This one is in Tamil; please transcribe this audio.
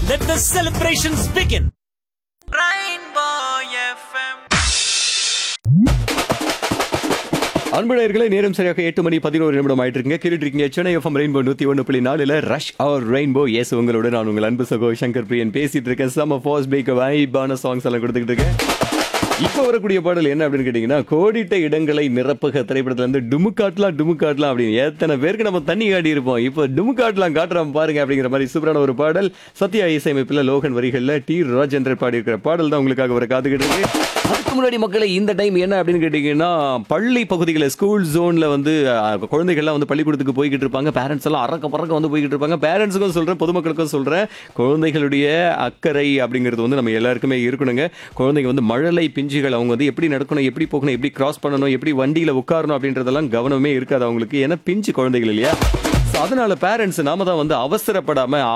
Let the celebrations begin. அன்புடையர்களே நேரம் சரியாக எட்டு மணி பதினோரு நிமிடம் ஆயிட்டு இருக்குங்க கேட்டுட்டு இருக்கீங்க சென்னை எஃப்எம் ரெயின்போ நூத்தி ஒன்று புள்ளி நாலுல ரஷ் அவர் ரெயின்போ எஸ் உங்களோட நான் உங்கள் அன்பு சகோ சங்கர் பிரியன் பேசிட்டு இருக்கேன் சம ஃபாஸ் பேக் வைபான சாங்ஸ் எல்லாம் கொடுத்துக்கிட்டு இருக்கேன் இப்போ வரக்கூடிய பாடல் என்ன அப்படின்னு கேட்டிங்கன்னா கோடிட்ட இடங்களை நிரப்புக திரைப்படத்துல இருந்து டுமுக்காட்லாம் டுமுக்காட்லாம் அப்படின்னு எத்தனை பேருக்கு நம்ம தண்ணி காட்டி இருப்போம் இப்போ டுமுக்காட்லாம் காட்டுறோம் பாருங்க அப்படிங்கிற மாதிரி சூப்பரான ஒரு பாடல் சத்யா இசையமைப்பில் லோகன் வரிகளில் டி ராஜேந்தர் பாடி இருக்கிற பாடல் தான் உங்களுக்காக வர காத்துக்கிட்டு இருக்கு அதுக்கு முன்னாடி மக்களை இந்த டைம் என்ன அப்படின்னு கேட்டிங்கன்னா பள்ளி பகுதிகளில் ஸ்கூல் ஜோனில் வந்து அஹ், குழந்தைகள்லாம் வந்து பள்ளிக்கூடத்துக்கு போய்கிட்டு இருப்பாங்க பேரண்ட்ஸ் எல்லாம் அறக்க பறக்க வந்து போய்கிட்டு இருப்பாங்க பேரண்ட்ஸுக்கும் சொல்கிறேன் பொதுமக்களுக்கும் சொல்கிறேன் குழந்தைகளுடைய அக்கறை அப்படிங்கிறது வந்து நம்ம எல்லாருக்குமே இருக்கணுங்க குழந்தைங்க வந்து மழலை பிஞ்சுகள் அவங்க வந்து எப்படி நடக்கணும் எப்படி போகணும் எப்படி கிராஸ் பண்ணணும் எப்படி வண்டியில் உட்காரணும் அப்படின்றதெல்லாம் கவனமே இருக்காது அவங்களுக்கு ஏன்னா பிஞ்சு குழந்தைகள் இல்லையா So, அதனால பேரண்ட்ஸ் நாம தான் வந்து அவசரப்படாம